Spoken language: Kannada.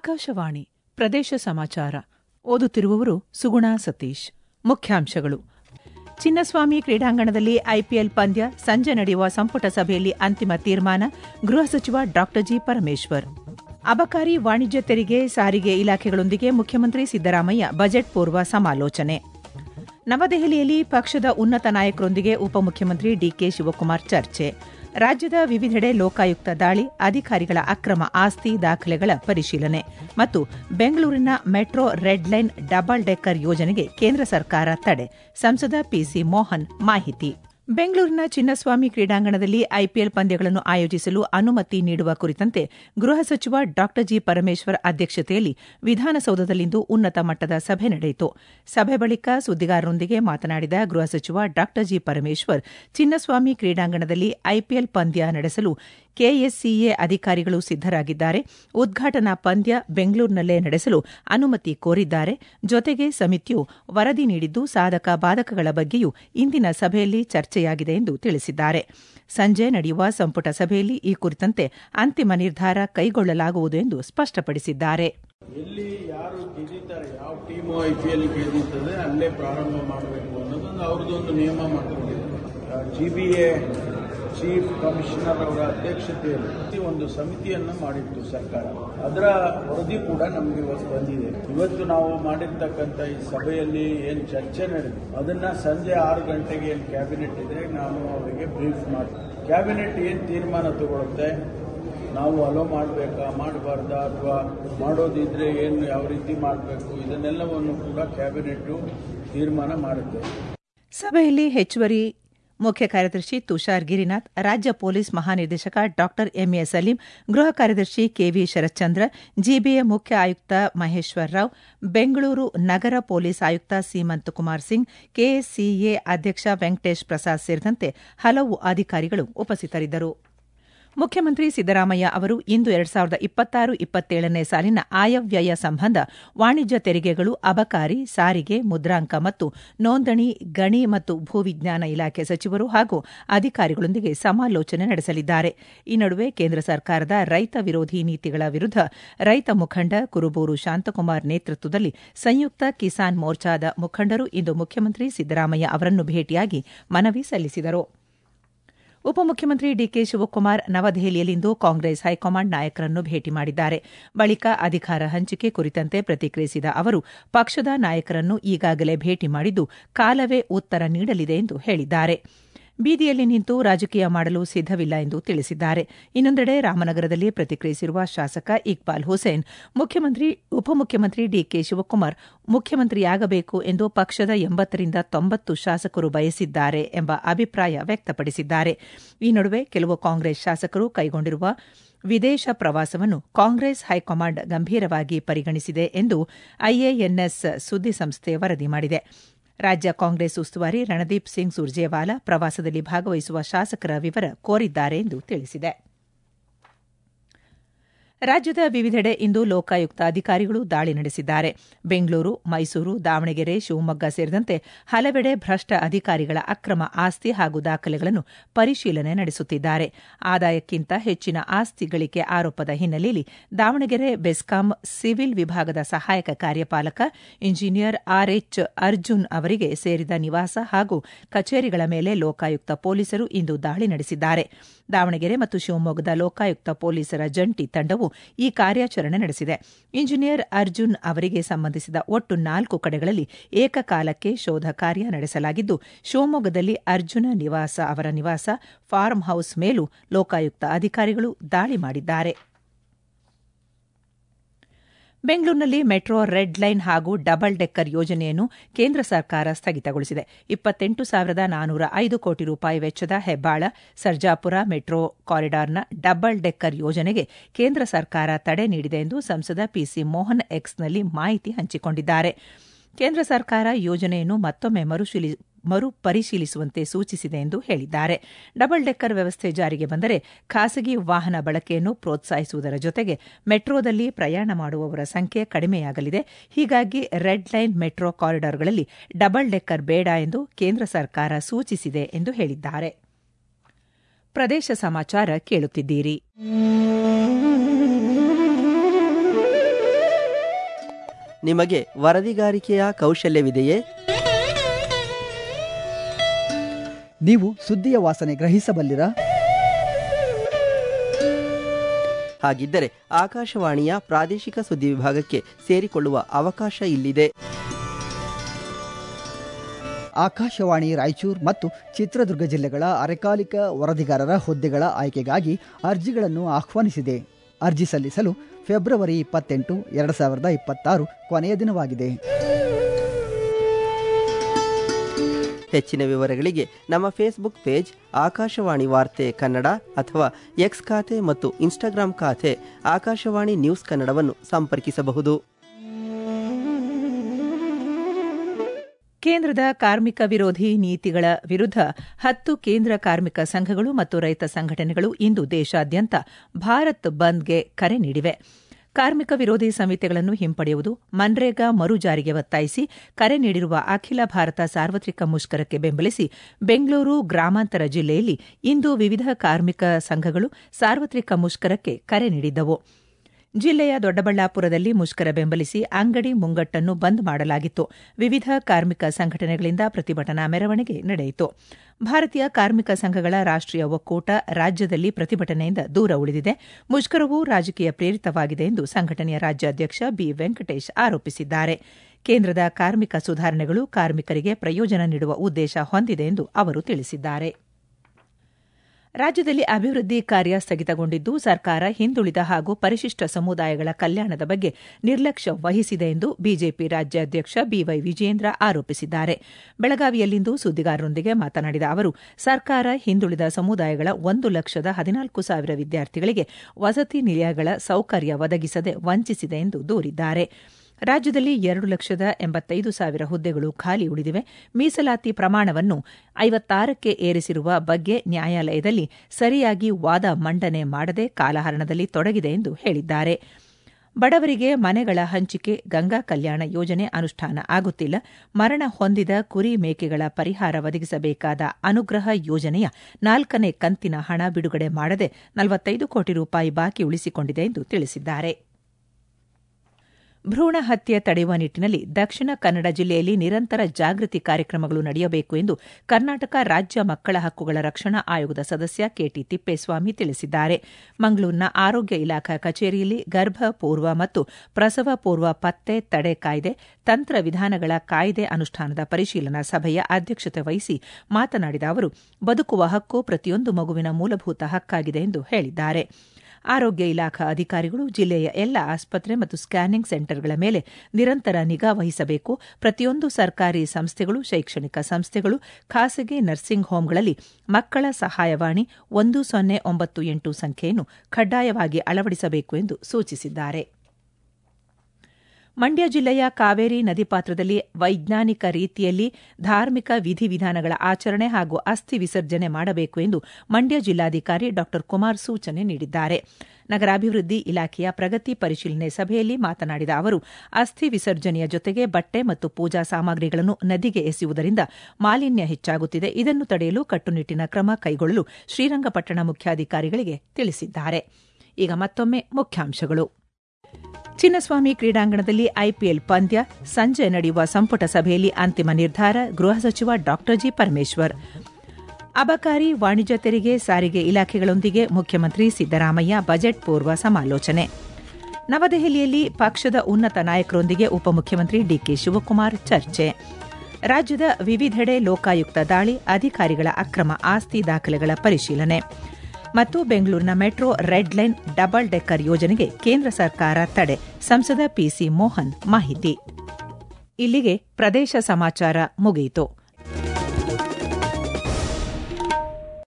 ಆಕಾಶವಾಣಿ ಪ್ರದೇಶ ಸಮಾಚಾರ ಓದುತ್ತಿರುವವರು ಸುಗುಣ ಸತೀಶ್ ಮುಖ್ಯಾಂಶಗಳು ಚಿನ್ನಸ್ವಾಮಿ ಕ್ರೀಡಾಂಗಣದಲ್ಲಿ ಐಪಿಎಲ್ ಪಂದ್ಯ ಸಂಜೆ ನಡೆಯುವ ಸಂಪುಟ ಸಭೆಯಲ್ಲಿ ಅಂತಿಮ ತೀರ್ಮಾನ ಗೃಹ ಸಚಿವ ಡಾ ಜಿ ಪರಮೇಶ್ವರ್ ಅಬಕಾರಿ ವಾಣಿಜ್ಯ ತೆರಿಗೆ ಸಾರಿಗೆ ಇಲಾಖೆಗಳೊಂದಿಗೆ ಮುಖ್ಯಮಂತ್ರಿ ಸಿದ್ದರಾಮಯ್ಯ ಬಜೆಟ್ ಪೂರ್ವ ಸಮಾಲೋಚನೆ ನವದೆಹಲಿಯಲ್ಲಿ ಪಕ್ಷದ ಉನ್ನತ ನಾಯಕರೊಂದಿಗೆ ಉಪಮುಖ್ಯಮಂತ್ರಿ ಡಿಕೆ ಶಿವಕುಮಾರ್ ಚರ್ಚೆ ರಾಜ್ಯದ ವಿವಿಧೆಡೆ ಲೋಕಾಯುಕ್ತ ದಾಳಿ ಅಧಿಕಾರಿಗಳ ಅಕ್ರಮ ಆಸ್ತಿ ದಾಖಲೆಗಳ ಪರಿಶೀಲನೆ ಮತ್ತು ಬೆಂಗಳೂರಿನ metro red line double decker ಯೋಜನೆಗೆ ಕೇಂದ್ರ ಸರ್ಕಾರ ತಡೆ ಸಂಸದ ಪಿಸಿ ಮೋಹನ್ ಮಾಹಿತಿ ಬೆಂಗಳೂರಿನ ಚಿನ್ನಸ್ವಾಮಿ ಕ್ರೀಡಾಂಗಣದಲ್ಲಿ ಐಪಿಎಲ್ ಪಂದ್ಯಗಳನ್ನು ಆಯೋಜಿಸಲು ಅನುಮತಿ ನೀಡುವ ಕುರಿತಂತೆ ಗೃಹ ಸಚಿವ ಡಾ ಜಿ ಪರಮೇಶ್ವರ್ ಅಧ್ಯಕ್ಷತೆಯಲ್ಲಿ ವಿಧಾನಸೌಧದಲ್ಲಿಂದು ಉನ್ನತ ಮಟ್ಟದ ಸಭೆ ನಡೆಯಿತು ಸಭೆ ಬಳಿಕ ಸುದ್ದಿಗಾರರೊಂದಿಗೆ ಮಾತನಾಡಿದ ಗೃಹ ಸಚಿವ ಡಾ ಜಿ ಪರಮೇಶ್ವರ್ ಚಿನ್ನಸ್ವಾಮಿ ಕ್ರೀಡಾಂಗಣದಲ್ಲಿ ಐಪಿಎಲ್ ಪಂದ್ಯ ನಡೆಸಲು ಕೆಎಸ್ಸಿಎ ಅಧಿಕಾರಿಗಳು ಸಿದ್ದರಾಗಿದ್ದಾರೆ ಉದ್ಘಾಟನಾ ಪಂದ್ಯ ಬೆಂಗಳೂರಿನಲ್ಲೇ ನಡೆಸಲು ಅನುಮತಿ ಕೋರಿದ್ದಾರೆ ಜೊತೆಗೆ ಸಮಿತಿಯು ವರದಿ ನೀಡಿದ್ದು ಸಾಧಕ ಬಾಧಕಗಳ ಬಗ್ಗೆಯೂ ಇಂದಿನ ಸಭೆಯಲ್ಲಿ ಚರ್ಚೆಯಾಗಿದೆ ಎಂದು ತಿಳಿಸಿದ್ದಾರೆ ಸಂಜೆ ನಡೆಯುವ ಸಂಪುಟ ಸಭೆಯಲ್ಲಿ ಈ ಕುರಿತಂತೆ ಅಂತಿಮ ನಿರ್ಧಾರ ಕೈಗೊಳ್ಳಲಾಗುವುದು ಎಂದು ಸ್ಪಷ್ಟಪಡಿಸಿದ್ದಾರೆ ಎಲ್ಲಿ ಯಾರು ಗೆದ್ದಿದ್ದಾರೆ ಯಾವ ಟೀಮು ಐ ಪಿ ಎಲ್ ಗೆದ್ದಿರ್ತದೆ ಅಲ್ಲೇ ಪ್ರಾರಂಭ ಮಾಡಬೇಕು ಅನ್ನೋದೊಂದು ಅವ್ರದ್ದೊಂದು ನಿಯಮ ಮಾಡ್ಕೊಂಡಿದ್ದಾರೆ G B A chief commissioner ಅವರ ಅಧ್ಯಕ್ಷತೆಯಲ್ಲಿ ಒಂದು ಸಮಿತಿಯನ್ನು ಮಾಡಿತ್ತು ಸರ್ಕಾರ ಅದರ ವರದಿ ಕೂಡ ನಮಗೆ ಇವತ್ತು ಬಂದಿದೆ ಇವತ್ತು ನಾವು ಮಾಡಿರ್ತಕ್ಕಂಥ ಈ ಸಭೆಯಲ್ಲಿ ಏನು ಚರ್ಚೆ ನಡೆದಿದೆ ಅದನ್ನ ಸಂಜೆ ಆರು ಗಂಟೆಗೆ ಏನು ಕ್ಯಾಬಿನೆಟ್ ಇದೆ ನಾನು ಅವರಿಗೆ ಬ್ರೀಫ್ ಮಾಡ್ತೀನಿ ಕ್ಯಾಬಿನೆಟ್ ಏನು ತೀರ್ಮಾನ ತಗೊಳುತ್ತೆ ನಾವು ಅಲೋ ಮಾಡಬೇಕಾ ಮಾಡಬಾರ್ದಾ ಅಥವಾ ಮಾಡೋದಿದ್ರೆ ಏನು ಯಾವ ರೀತಿ ಮಾಡಬೇಕು ಇದನ್ನೆಲ್ಲವನ್ನು ಕೂಡ ಕ್ಯಾಬಿನೆಟ್ ತೀರ್ಮಾನ ಮಾಡುತ್ತೆ ಸಭೆಯಲ್ಲಿ ಹೆಚ್ಚುವರಿ ಮುಖ್ಯ ಕಾರ್ಯದರ್ಶಿ ತುಷಾರ್ ಗಿರಿನಾಥ್ ರಾಜ್ಯ ಪೊಲೀಸ್ ಮಹಾನಿರ್ದೇಶಕ ಡಾ ಎಂಎ ಸಲೀಂ ಗೃಹ ಕಾರ್ಯದರ್ಶಿ ಕೆವಿ ಶರತ್ಚಂದ್ರ ಜಿಬಿಎ ಮುಖ್ಯ ಆಯುಕ್ತ ಮಹೇಶ್ವರ್ ರಾವ್ ಬೆಂಗಳೂರು ನಗರ ಪೊಲೀಸ್ ಆಯುಕ್ತ ಸೀಮಂತ್ ಕುಮಾರ್ ಸಿಂಗ್ ಕೆಎಸ್ಸಿಎ ಅಧ್ಯಕ್ಷ ವೆಂಕಟೇಶ್ ಪ್ರಸಾದ್ ಸೇರಿದಂತೆ ಹಲವು ಅಧಿಕಾರಿಗಳು ಉಪಸ್ಥಿತರಿದ್ದರು ಮುಖ್ಯಮಂತ್ರಿ ಸಿದ್ದರಾಮಯ್ಯ ಅವರು ಇಂದು ಎರಡ್ ಸಾವಿರದ ಇಪ್ಪತ್ತಾರು ಇಪ್ಪತ್ತೇಳನೇ ಸಾಲಿನ ಆಯವ್ಯಯ ಸಂಬಂಧ ವಾಣಿಜ್ಯ ತೆರಿಗೆಗಳು ಅಬಕಾರಿ ಸಾರಿಗೆ ಮುದ್ರಾಂಕ ಮತ್ತು ನೋಂದಣಿ ಗಣಿ ಮತ್ತು ಭೂವಿಜ್ಞಾನ ಇಲಾಖೆ ಸಚಿವರು ಹಾಗೂ ಅಧಿಕಾರಿಗಳೊಂದಿಗೆ ಸಮಾಲೋಚನೆ ನಡೆಸಲಿದ್ದಾರೆ ಈ ನಡುವೆ ಕೇಂದ್ರ ಸರ್ಕಾರದ ರೈತ ವಿರೋಧಿ ನೀತಿಗಳ ವಿರುದ್ಧ ರೈತ ಮುಖಂಡ ಕುರುಬೂರು ಶಾಂತಕುಮಾರ್ ನೇತೃತ್ವದಲ್ಲಿ ಸಂಯುಕ್ತ ಕಿಸಾನ್ ಮೋರ್ಚಾದ ಮುಖಂಡರು ಇಂದು ಮುಖ್ಯಮಂತ್ರಿ ಸಿದ್ದರಾಮಯ್ಯ ಅವರನ್ನು ಭೇಟಿಯಾಗಿ ಮನವಿ ಸಲ್ಲಿಸಿದರು ಉಪಮುಖ್ಯಮಂತ್ರಿ ಡಿಕೆ ಶಿವಕುಮಾರ್ ನವದೆಹಲಿಯಲ್ಲಿಂದು ಕಾಂಗ್ರೆಸ್ ಹೈಕಮಾಂಡ್ ನಾಯಕರನ್ನು ಭೇಟಿ ಮಾಡಿದ್ದಾರೆ ಬಳಿಕ ಅಧಿಕಾರ ಹಂಚಿಕೆ ಕುರಿತಂತೆ ಪ್ರತಿಕ್ರಿಯಿಸಿದ ಅವರು ಪಕ್ಷದ ನಾಯಕರನ್ನು ಈಗಾಗಲೇ ಭೇಟಿ ಮಾಡಿದ್ದು ಕಾಲವೇ ಉತ್ತರ ನೀಡಲಿದೆ ಎಂದು ಹೇಳಿದ್ದಾರೆ ಬೀದಿಯಲ್ಲಿ ನಿಂತು ರಾಜಕೀಯ ಮಾಡಲು ಸಿದ್ದವಿಲ್ಲ ಎಂದು ತಿಳಿಸಿದ್ದಾರೆ ಇನ್ನೊಂದೆಡೆ ರಾಮನಗರದಲ್ಲಿ ಪ್ರತಿಕ್ರಿಯಿಸಿರುವ ಶಾಸಕ ಇಕ್ಬಾಲ್ ಹುಸೇನ್ ಮುಖ್ಯಮಂತ್ರಿ ಉಪಮುಖ್ಯಮಂತ್ರಿ ಡಿಕೆ ಶಿವಕುಮಾರ್ ಮುಖ್ಯಮಂತ್ರಿಯಾಗಬೇಕು ಎಂದು ಪಕ್ಷದ ಎಂಬತ್ತರಿಂದ ತೊಂಬತ್ತು ಶಾಸಕರು ಬಯಸಿದ್ದಾರೆ ಎಂಬ ಅಭಿಪ್ರಾಯ ವ್ಯಕ್ತಪಡಿಸಿದ್ದಾರೆ ಈ ನಡುವೆ ಕೆಲವು ಕಾಂಗ್ರೆಸ್ ಶಾಸಕರು ಕೈಗೊಂಡಿರುವ ವಿದೇಶ ಪ್ರವಾಸವನ್ನು ಕಾಂಗ್ರೆಸ್ ಹೈಕಮಾಂಡ್ ಗಂಭೀರವಾಗಿ ಪರಿಗಣಿಸಿದೆ ಎಂದು ಐಎಎನ್ಎಸ್ ಸುದ್ದಿಸಂಸ್ಥೆ ವರದಿ ಮಾಡಿದೆ ರಾಜ್ಯ ಕಾಂಗ್ರೆಸ್ ಉಸ್ತುವಾರಿ ರಣದೀಪ್ ಸಿಂಗ್ ಸುರ್ಜೇವಾಲಾ ಪ್ರವಾಸದಲ್ಲಿ ಭಾಗವಹಿಸುವ ಶಾಸಕರ ವಿವರ ಕೋರಿದ್ದಾರೆ ಎಂದು ತಿಳಿಸಿದೆ ರಾಜ್ಯದ ವಿವಿಧೆಡೆ ಇಂದು ಲೋಕಾಯುಕ್ತ ಅಧಿಕಾರಿಗಳು ದಾಳಿ ನಡೆಸಿದ್ದಾರೆ ಬೆಂಗಳೂರು ಮೈಸೂರು ದಾವಣಗೆರೆ ಶಿವಮೊಗ್ಗ ಸೇರಿದಂತೆ ಹಲವೆಡೆ ಭ್ರಷ್ಟ ಅಧಿಕಾರಿಗಳ ಅಕ್ರಮ ಆಸ್ತಿ ಹಾಗೂ ದಾಖಲೆಗಳನ್ನು ಪರಿಶೀಲನೆ ನಡೆಸುತ್ತಿದ್ದಾರೆ ಆದಾಯಕ್ಕಿಂತ ಹೆಚ್ಚಿನ ಆಸ್ತಿ ಗಳಿಕೆ ಆರೋಪದ ಹಿನ್ನೆಲೆಯಲ್ಲಿ ದಾವಣಗೆರೆ ಬೆಸ್ಕಾಂ ಸಿವಿಲ್ ವಿಭಾಗದ ಸಹಾಯಕ ಕಾರ್ಯಪಾಲಕ ಇಂಜಿನಿಯರ್ ಆರ್ಎಚ್ ಅರ್ಜುನ್ ಅವರಿಗೆ ಸೇರಿದ ನಿವಾಸ ಹಾಗೂ ಕಚೇರಿಗಳ ಮೇಲೆ ಲೋಕಾಯುಕ್ತ ಪೊಲೀಸರು ಇಂದು ದಾಳಿ ನಡೆಸಿದ್ದಾರೆ ದಾವಣಗೆರೆ ಮತ್ತು ಶಿವಮೊಗ್ಗದ ಲೋಕಾಯುಕ್ತ ಪೊಲೀಸರ ಜಂಟಿ ತಂಡವು ಈ ಕಾರ್ಯಾಚರಣೆ ನಡೆಸಿದೆ ಇಂಜಿನಿಯರ್ ಅರ್ಜುನ್ ಅವರಿಗೆ ಸಂಬಂಧಿಸಿದ ಒಟ್ಟು ನಾಲ್ಕು ಕಡೆಗಳಲ್ಲಿ ಏಕಕಾಲಕ್ಕೆ ಶೋಧ ಕಾರ್ಯ ನಡೆಸಲಾಗಿದ್ದು ಶಿವಮೊಗ್ಗದಲ್ಲಿ ಅರ್ಜುನ ನಿವಾಸ ಅವರ ನಿವಾಸ ಫಾರ್ಮ್ ಹೌಸ್ ಮೇಲೂ ಲೋಕಾಯುಕ್ತ ಅಧಿಕಾರಿಗಳು ದಾಳಿ ಮಾಡಿದ್ದಾರೆ ಬೆಂಗಳೂರಿನಲ್ಲಿ ಮೆಟ್ರೋ ರೆಡ್ ಲೈನ್ ಹಾಗೂ ಡಬಲ್ ಡೆಕ್ಕರ್ ಯೋಜನೆಯನ್ನು ಕೇಂದ್ರ ಸರ್ಕಾರ ಸ್ಥಗಿತಗೊಳಿಸಿದೆ ಇಪ್ಪತ್ತೆಂಟು ಸಾವಿರದ ನಾನೂರ ಐದು ಕೋಟಿ ರೂಪಾಯಿ ವೆಚ್ಚದ ಹೆಬ್ಬಾಳ ಸರ್ಜಾಪುರ ಮೆಟ್ರೋ ಕಾರಿಡಾರ್ನ ಡಬಲ್ ಡೆಕ್ಕರ್ ಯೋಜನೆಗೆ ಕೇಂದ್ರ ಸರ್ಕಾರ ತಡೆ ನೀಡಿದೆ ಎಂದು ಸಂಸದ ಪಿಸಿ ಮೋಹನ್ ಎಕ್ಸ್ನಲ್ಲಿ ಮಾಹಿತಿ ಹಂಚಿಕೊಂಡಿದ್ದಾರೆ ಕೇಂದ್ರ ಸರ್ಕಾರ ಯೋಜನೆಯನ್ನು ಮತ್ತೊಮ್ಮೆ ಮರುಪರಿಶೀಲಿಸುವಂತೆ ಸೂಚಿಸಿದೆ ಎಂದು ಹೇಳಿದ್ದಾರೆ ಡಬಲ್ ಡೆಕ್ಕರ್ ವ್ಯವಸ್ಥೆ ಜಾರಿಗೆ ಬಂದರೆ ಖಾಸಗಿ ವಾಹನ ಬಳಕೆಯನ್ನು ಪ್ರೋತ್ಸಾಹಿಸುವುದರ ಜೊತೆಗೆ ಮೆಟ್ರೋದಲ್ಲಿ ಪ್ರಯಾಣ ಮಾಡುವವರ ಸಂಖ್ಯೆ ಕಡಿಮೆಯಾಗಲಿದೆ ಹೀಗಾಗಿ ರೆಡ್ ಲೈನ್ ಮೆಟ್ರೋ ಕಾರಿಡಾರ್ಗಳಲ್ಲಿ ಡಬಲ್ ಡೆಕ್ಕರ್ ಬೇಡ ಎಂದು ಕೇಂದ್ರ ಸರ್ಕಾರ ಸೂಚಿಸಿದೆ ಎಂದು ಹೇಳಿದ್ದಾರೆ ಪ್ರದೇಶ ಸಮಾಚಾರ ಕೇಳುತ್ತಿದ್ದೀರಿ ನಿಮಗೆ ವರದಿಗಾರಿಕೆಯ ಕೌಶಲ್ಯವಿದೆಯೇ ನೀವು ಸುದ್ದಿಯ ವಾಸನೆ ಗ್ರಹಿಸಬಲ್ಲಿರಾ ಹಾಗಿದ್ದರೆ ಆಕಾಶವಾಣಿಯ ಪ್ರಾದೇಶಿಕ ಸುದ್ದಿ ವಿಭಾಗಕ್ಕೆ ಸೇರಿಕೊಳ್ಳುವ ಅವಕಾಶ ಇಲ್ಲಿದೆ ಆಕಾಶವಾಣಿ ರಾಯಚೂರು ಮತ್ತು ಚಿತ್ರದುರ್ಗ ಜಿಲ್ಲೆಗಳ ಅರೆಕಾಲಿಕ ವರದಿಗಾರರ ಹುದ್ದೆಗಳ ಆಯ್ಕೆಗಾಗಿ ಅರ್ಜಿಗಳನ್ನು ಆಹ್ವಾನಿಸಿದೆ ಅರ್ಜಿ ಸಲ್ಲಿಸಲು ಫೆಬ್ರವರಿ ಇಪ್ಪತ್ತೆಂಟು ಎರಡು ಸಾವಿರದ ಇಪ್ಪತ್ತಾರು ಕೊನೆಯ ದಿನವಾಗಿದೆ ಹೆಚ್ಚಿನ ವಿವರಗಳಿಗೆ ನಮ್ಮ ಫೇಸ್ಬುಕ್ ಪೇಜ್ ಆಕಾಶವಾಣಿ ವಾರ್ತೆ ಕನ್ನಡ ಅಥವಾ ಎಕ್ಸ್ ಖಾತೆ ಮತ್ತು ಇನ್ಸ್ಟಾಗ್ರಾಂ ಖಾತೆ ಆಕಾಶವಾಣಿ ನ್ಯೂಸ್ ಕನ್ನಡವನ್ನು ಸಂಪರ್ಕಿಸಬಹುದು ಕೇಂದ್ರದ ಕಾರ್ಮಿಕ ವಿರೋಧಿ ನೀತಿಗಳ ವಿರುದ್ಧ ಹತ್ತು ಕೇಂದ್ರ ಕಾರ್ಮಿಕ ಸಂಘಗಳು ಮತ್ತು ರೈತ ಸಂಘಟನೆಗಳು ಇಂದು ದೇಶಾದ್ಯಂತ ಭಾರತ್ ಬಂದ್ಗೆ ಕರೆ ನೀಡಿವೆ ಕಾರ್ಮಿಕ ವಿರೋಧಿ ಸಂಹಿತೆಗಳನ್ನು ಹಿಂಪಡೆಯುವುದು ಮನ್ರೇಗಾ ಮರು ಜಾರಿಗೆ ಒತ್ತಾಯಿಸಿ ಕರೆ ನೀಡಿರುವ ಅಖಿಲ ಭಾರತ ಸಾರ್ವತ್ರಿಕ ಮುಷ್ಕರಕ್ಕೆ ಬೆಂಬಲಿಸಿ ಬೆಂಗಳೂರು ಗ್ರಾಮಾಂತರ ಜಿಲ್ಲೆಯಲ್ಲಿ ಇಂದು ವಿವಿಧ ಕಾರ್ಮಿಕ ಸಂಘಗಳು ಸಾರ್ವತ್ರಿಕ ಮುಷ್ಕರಕ್ಕೆ ಕರೆ ನೀಡಿದ್ದವು ಜಿಲ್ಲೆಯ ದೊಡ್ಡಬಳ್ಳಾಪುರದಲ್ಲಿ ಮುಷ್ಕರ ಬೆಂಬಲಿಸಿ ಅಂಗಡಿ ಮುಂಗಟ್ಟನ್ನು ಬಂದ್ ಮಾಡಲಾಗಿತ್ತು ವಿವಿಧ ಕಾರ್ಮಿಕ ಸಂಘಟನೆಗಳಿಂದ ಪ್ರತಿಭಟನಾ ಮೆರವಣಿಗೆ ನಡೆಯಿತು ಭಾರತೀಯ ಕಾರ್ಮಿಕ ಸಂಘಗಳ ರಾಷ್ಟೀಯ ಒಕ್ಕೂಟ ರಾಜ್ಯದಲ್ಲಿ ಪ್ರತಿಭಟನೆಯಿಂದ ದೂರ ಉಳಿದಿದೆ ಮುಷ್ಕರವು ರಾಜಕೀಯ ಪ್ರೇರಿತವಾಗಿದೆ ಎಂದು ಸಂಘಟನೆಯ ರಾಜ್ಯಾಧ್ಯಕ್ಷ ಬಿ ವೆಂಕಟೇಶ್ ಆರೋಪಿಸಿದ್ದಾರೆ ಕೇಂದ್ರದ ಕಾರ್ಮಿಕ ಸುಧಾರಣೆಗಳು ಕಾರ್ಮಿಕರಿಗೆ ಪ್ರಯೋಜನ ನೀಡುವ ಉದ್ದೇಶ ಹೊಂದಿದೆ ಎಂದು ಅವರು ತಿಳಿಸಿದ್ದಾರೆ ರಾಜ್ಯದಲ್ಲಿ ಅಭಿವೃದ್ಧಿ ಕಾರ್ಯ ಸ್ಥಗಿತಗೊಂಡಿದ್ದು ಸರ್ಕಾರ ಹಿಂದುಳಿದ ಹಾಗೂ ಪರಿಶಿಷ್ಟ ಸಮುದಾಯಗಳ ಕಲ್ಯಾಣದ ಬಗ್ಗೆ ನಿರ್ಲಕ್ಷ್ಯ ವಹಿಸಿದೆ ಎಂದು ಬಿಜೆಪಿ ರಾಜ್ಯಾಧ್ಯಕ್ಷ ಬಿವೈ ವಿಜಯೇಂದ್ರ ಆರೋಪಿಸಿದ್ದಾರೆ ಬೆಳಗಾವಿಯಲ್ಲಿಂದು ಸುದ್ದಿಗಾರರೊಂದಿಗೆ ಮಾತನಾಡಿದ ಅವರು ಸರ್ಕಾರ ಹಿಂದುಳಿದ ಸಮುದಾಯಗಳ ಒಂದು ಲಕ್ಷದ ಹದಿನಾಲ್ಕು ಸಾವಿರ ವಿದ್ಯಾರ್ಥಿಗಳಿಗೆ ವಸತಿ ನಿಲಯಗಳ ಸೌಕರ್ಯ ಒದಗಿಸದೆ ವಂಚಿಸಿದೆ ಎಂದು ದೂರಿದ್ದಾರೆ ರಾಜ್ಯದಲ್ಲಿ ಎರಡು ಲಕ್ಷದ ಎಂಬತ್ತೈದು ಸಾವಿರ ಹುದ್ದೆಗಳು ಖಾಲಿ ಉಳಿದಿವೆ ಮೀಸಲಾತಿ ಪ್ರಮಾಣವನ್ನು ಐವತ್ತಾರಕ್ಕೆ ಏರಿಸಿರುವ ಬಗ್ಗೆ ನ್ಯಾಯಾಲಯದಲ್ಲಿ ಸರಿಯಾಗಿ ವಾದ ಮಂಡನೆ ಮಾಡದೆ ಕಾಲಹರಣದಲ್ಲಿ ತೊಡಗಿದೆ ಎಂದು ಹೇಳಿದ್ದಾರೆ ಬಡವರಿಗೆ ಮನೆಗಳ ಹಂಚಿಕೆ ಗಂಗಾ ಕಲ್ಯಾಣ ಯೋಜನೆ ಅನುಷ್ಠಾನ ಆಗುತ್ತಿಲ್ಲ ಮರಣ ಹೊಂದಿದ ಕುರಿ ಮೇಕೆಗಳ ಪರಿಹಾರ ಒದಗಿಸಬೇಕಾದ ಅನುಗ್ರಹ ಯೋಜನೆಯ ನಾಲ್ಕನೇ ಕಂತಿನ ಹಣ ಬಿಡುಗಡೆ ಮಾಡದೆ ನಲವತ್ತೈದು ಕೋಟಿ ರೂಪಾಯಿ ಬಾಕಿ ಉಳಿಸಿಕೊಂಡಿದೆ ಎಂದು ತಿಳಿಸಿದ್ದಾರೆ ಭ್ರೂಣ ಹತ್ಯೆ ತಡೆಯುವ ನಿಟ್ಟಿನಲ್ಲಿ ದಕ್ಷಿಣ ಕನ್ನಡ ಜಿಲ್ಲೆಯಲ್ಲಿ ನಿರಂತರ ಜಾಗೃತಿ ಕಾರ್ಯಕ್ರಮಗಳು ನಡೆಯಬೇಕು ಎಂದು ಕರ್ನಾಟಕ ರಾಜ್ಯ ಮಕ್ಕಳ ಹಕ್ಕುಗಳ ರಕ್ಷಣಾ ಆಯೋಗದ ಸದಸ್ಯ ಕೆಟಿ ತಿಪ್ಪೇಸ್ವಾಮಿ ತಿಳಿಸಿದ್ದಾರೆ ಮಂಗಳೂರಿನ ಆರೋಗ್ಯ ಇಲಾಖಾ ಕಚೇರಿಯಲ್ಲಿ ಗರ್ಭ ಪೂರ್ವ ಮತ್ತು ಪ್ರಸವ ಪೂರ್ವ ಪತ್ತೆ ತಡೆ ಕಾಯ್ದೆ ತಂತ್ರ ವಿಧಾನಗಳ ಕಾಯ್ದೆ ಅನುಷ್ಠಾನದ ಪರಿಶೀಲನಾ ಸಭೆಯ ಅಧ್ಯಕ್ಷತೆ ವಹಿಸಿ ಮಾತನಾಡಿದ ಅವರು ಬದುಕುವ ಹಕ್ಕು ಪ್ರತಿಯೊಂದು ಮಗುವಿನ ಮೂಲಭೂತ ಹಕ್ಕಾಗಿದೆ ಎಂದು ಹೇಳಿದ್ದಾರೆ ಆರೋಗ್ಯ ಇಲಾಖಾ ಅಧಿಕಾರಿಗಳು ಜಿಲ್ಲೆಯ ಎಲ್ಲ ಆಸ್ಪತ್ರೆ ಮತ್ತು ಸ್ಕ್ಯಾನಿಂಗ್ ಸೆಂಟರ್ಗಳ ಮೇಲೆ ನಿರಂತರ ನಿಗಾ ವಹಿಸಬೇಕು ಪ್ರತಿಯೊಂದು ಸರ್ಕಾರಿ ಸಂಸ್ಥೆಗಳು ಶೈಕ್ಷಣಿಕ ಸಂಸ್ಥೆಗಳು ಖಾಸಗಿ ನರ್ಸಿಂಗ್ ಹೋಂಗಳಲ್ಲಿ ಮಕ್ಕಳ ಸಹಾಯವಾಣಿ ಒಂದು ಸೊನ್ನೆ ಒಂಬತ್ತು ಎಂಟು ಸಂಖ್ಯೆಯನ್ನು ಕಡ್ಡಾಯವಾಗಿ ಅಳವಡಿಸಬೇಕು ಎಂದು ಸೂಚಿಸಿದ್ದಾರೆ ಮಂಡ್ಯ ಜಿಲ್ಲೆಯ ಕಾವೇರಿ ನದಿ ಪಾತ್ರದಲ್ಲಿ ವೈಜ್ಞಾನಿಕ ರೀತಿಯಲ್ಲಿ ಧಾರ್ಮಿಕ ವಿಧಿವಿಧಾನಗಳ ಆಚರಣೆ ಹಾಗೂ ಅಸ್ಥಿ ವಿಸರ್ಜನೆ ಮಾಡಬೇಕು ಎಂದು ಮಂಡ್ಯ ಜಿಲ್ಲಾಧಿಕಾರಿ ಡಾ ಕುಮಾರ್ ಸೂಚನೆ ನೀಡಿದ್ದಾರೆ ನಗರಾಭಿವೃದ್ಧಿ ಇಲಾಖೆಯ ಪ್ರಗತಿ ಪರಿಶೀಲನೆ ಸಭೆಯಲ್ಲಿ ಮಾತನಾಡಿದ ಅವರು ಅಸ್ಥಿ ವಿಸರ್ಜನೆಯ ಜೊತೆಗೆ ಬಟ್ಟೆ ಮತ್ತು ಪೂಜಾ ಸಾಮಗ್ರಿಗಳನ್ನು ನದಿಗೆ ಎಸೆಯುವುದರಿಂದ ಮಾಲಿನ್ಯ ಹೆಚ್ಚಾಗುತ್ತಿದೆ ಇದನ್ನು ತಡೆಯಲು ಕಟ್ಟುನಿಟ್ಟಿನ ಕ್ರಮ ಕೈಗೊಳ್ಳಲು ಶ್ರೀರಂಗಪಟ್ಟಣ ಮುಖ್ಯಾಧಿಕಾರಿಗಳಿಗೆ ತಿಳಿಸಿದ್ದಾರೆ ಈಗ ಮತ್ತೊಮ್ಮೆ ಮುಖ್ಯಾಂಶಗಳು ಚಿನ್ನಸ್ವಾಮಿ ಕ್ರೀಡಾಂಗಣದಲ್ಲಿ ಐಪಿಎಲ್ ಪಂದ್ಯ ಸಂಜೆ ನಡೆಯುವ ಸಂಪುಟ ಸಭೆಯಲ್ಲಿ ಅಂತಿಮ ನಿರ್ಧಾರ ಗೃಹ ಸಚಿವ ಡಾ ಜಿ ಪರಮೇಶ್ವರ್ ಅಬಕಾರಿ ವಾಣಿಜ್ಯ ತೆರಿಗೆ ಸಾರಿಗೆ ಇಲಾಖೆಗಳೊಂದಿಗೆ ಮುಖ್ಯಮಂತ್ರಿ ಸಿದ್ದರಾಮಯ್ಯ ಬಜೆಟ್ ಪೂರ್ವ ಸಮಾಲೋಚನೆ ನವದೆಹಲಿಯಲ್ಲಿ ಪಕ್ಷದ ಉನ್ನತ ನಾಯಕರೊಂದಿಗೆ ಉಪಮುಖ್ಯಮಂತ್ರಿ ಡಿಕೆ ಶಿವಕುಮಾರ್ ಚರ್ಚೆ ರಾಜ್ಯದ ವಿವಿಧೆಡೆ ಲೋಕಾಯುಕ್ತ ದಾಳಿ ಅಧಿಕಾರಿಗಳ ಅಕ್ರಮ ಆಸ್ತಿ ದಾಖಲೆಗಳ ಪರಿಶೀಲನೆ ಮತ್ತು ಬೆಂಗಳೂರಿನ metro red line double decker ಯೋಜನೆಗೆ ಕೇಂದ್ರ ಸರ್ಕಾರ ತಡೆ ಸಂಸದ ಪಿಸಿ ಮೋಹನ್ ಮಾಹಿತಿ ಇಲ್ಲಿಗೆ ಪ್ರದೇಶ ಸಮಾಚಾರ ಮುಗಿಯಿತು